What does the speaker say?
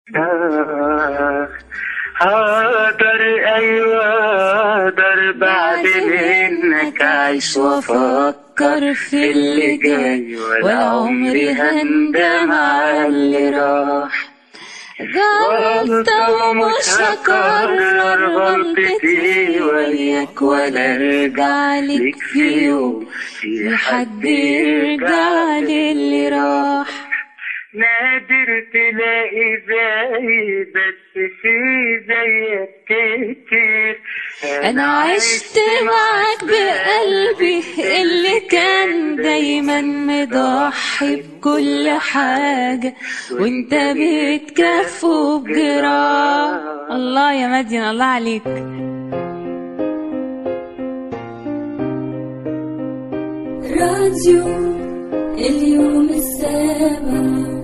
آه هقدر أيوة أقدر بعد منك أعيش وأفكر في اللي جاي ولا عمري هندم على اللي راح غلطة ومش هكرر غلطتي وياك ولا ارجع لك في يوم في حد يرجع للي راح نادر تلاقي زي بس في زيك كتير انا عشت معاك بقلبي اللي كان دايما مضحي بكل حاجة وانت بتكفو بجراح الله يا مدين الله عليك راديو اليوم السابع